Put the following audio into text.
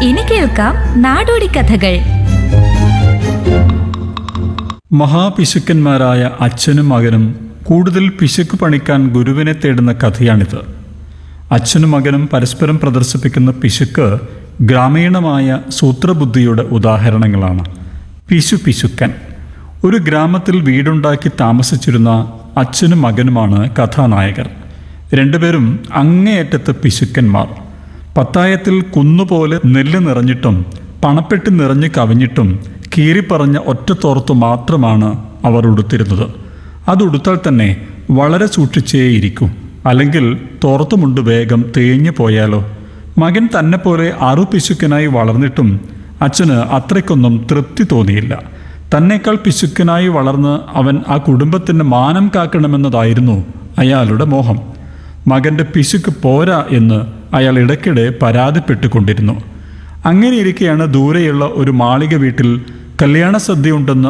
ഇനി കേൾക്കാം നാടോടി കഥകൾ മഹാപിശുക്കന്മാരായ അച്ഛനും മകനും കൂടുതൽ പിശുക്ക് പണിക്കാൻ ഗുരുവിനെ തേടുന്ന കഥയാണിത് അച്ഛനും മകനും പരസ്പരം പ്രദർശിപ്പിക്കുന്ന പിശുക്ക് ഗ്രാമീണമായ സൂത്രബുദ്ധിയുടെ ഉദാഹരണങ്ങളാണ് പിശു പിശുക്കൻ ഒരു ഗ്രാമത്തിൽ വീടുണ്ടാക്കി താമസിച്ചിരുന്ന അച്ഛനും മകനുമാണ് കഥാനായകർ രണ്ടുപേരും അങ്ങേയറ്റത്ത് പിശുക്കന്മാർ പത്തായത്തിൽ കുന്നുപോലെ നെല്ല് നിറഞ്ഞിട്ടും പണപ്പെട്ടി നിറഞ്ഞു കവിഞ്ഞിട്ടും കീറിപ്പറഞ്ഞ ഒറ്റ തോർത്തു മാത്രമാണ് അവർ ഉടുത്തിരുന്നത് അതുടുത്താൽ തന്നെ വളരെ സൂക്ഷിച്ചേയിരിക്കും അല്ലെങ്കിൽ തോർത്തുമുണ്ട് വേഗം തേഞ്ഞു പോയാലോ മകൻ തന്നെ പോലെ അറുപിശുക്കനായി വളർന്നിട്ടും അച്ഛന് അത്രയ്ക്കൊന്നും തൃപ്തി തോന്നിയില്ല തന്നേക്കാൾ പിശുക്കനായി വളർന്ന് അവൻ ആ കുടുംബത്തിൻ്റെ മാനം കാക്കണമെന്നതായിരുന്നു അയാളുടെ മോഹം മകന്റെ പിശുക്ക് പോരാ എന്ന് അയാൾ ഇടയ്ക്കിടെ പരാതിപ്പെട്ടുകൊണ്ടിരുന്നു അങ്ങനെയിരിക്കെയാണ് ദൂരെയുള്ള ഒരു മാളിക വീട്ടിൽ കല്യാണ സദ്യ ഉണ്ടെന്ന്